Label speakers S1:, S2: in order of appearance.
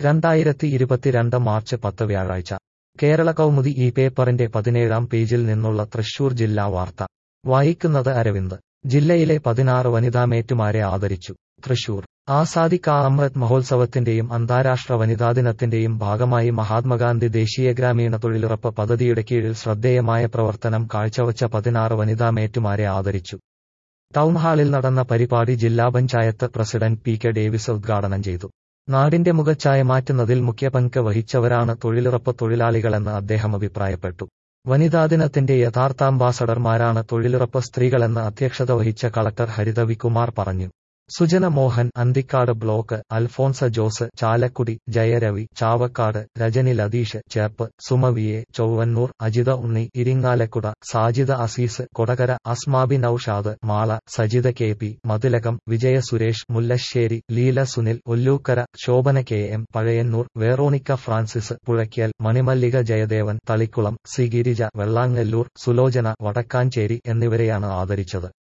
S1: രണ്ടായിരത്തി ഇരുപത്തിരണ്ട് മാർച്ച് പത്ത് വ്യാഴാഴ്ച കേരള കൗമുദി ഈ പേപ്പറിന്റെ പതിനേഴാം പേജിൽ നിന്നുള്ള തൃശൂർ ജില്ലാ വാർത്ത വായിക്കുന്നത് അരവിന്ദ് ജില്ലയിലെ പതിനാറ് വനിതാമേറ്റുമാരെ ആദരിച്ചു തൃശൂർ ആസാദി കാ അമൃത് മഹോത്സവത്തിന്റെയും അന്താരാഷ്ട്ര വനിതാ ദിനത്തിന്റെയും ഭാഗമായി മഹാത്മാഗാന്ധി ദേശീയ ഗ്രാമീണ തൊഴിലുറപ്പ് പദ്ധതിയുടെ കീഴിൽ ശ്രദ്ധേയമായ പ്രവർത്തനം കാഴ്ചവച്ച പതിനാറ് വനിതാമേറ്റുമാരെ ആദരിച്ചു ടൗൺഹാളിൽ നടന്ന പരിപാടി ജില്ലാ panchayat president P K Davis ഉദ്ഘാടനം ചെയ്തു നാടിന്റെ മുഖച്ഛായ മാറ്റുന്നതിൽ മുഖ്യ പങ്ക് വഹിച്ചവരാണ് തൊഴിലുറപ്പ് തൊഴിലാളികളെന്ന് അദ്ദേഹം അഭിപ്രായപ്പെട്ടു വനിതാ ദിനത്തിന്റെ യഥാർത്ഥ അംബാസഡർമാരാണ് തൊഴിലുറപ്പ് സ്ത്രീകളെന്ന് അധ്യക്ഷത വഹിച്ച കളക്ടർ ഹരിതവികുമാർ പറഞ്ഞു സുജന മോഹൻ അന്തിക്കാട് ബ്ലോക്ക് അൽഫോൺസ ജോസ് ചാലക്കുടി ജയരവി ചാവക്കാട് രജനി ലതീഷ് ചേർപ്പ് സുമവിയെ Chowannur Ajitha Unni Irinjalakuda Sajida Azeez Kodakara Asmabi Noushad Mala Sajitha K P Mathilakam Vijaya Suresh Mullassery Leela Sunil Ollukkara Shobhana K M Pazhayannur Veronica Francis Puzhakkal Manimallika Jayadevan Thalikulam C Girija Vellangallur Sulochana Wadakkanchery എന്നിവരെയാണ് ആദരിച്ചത്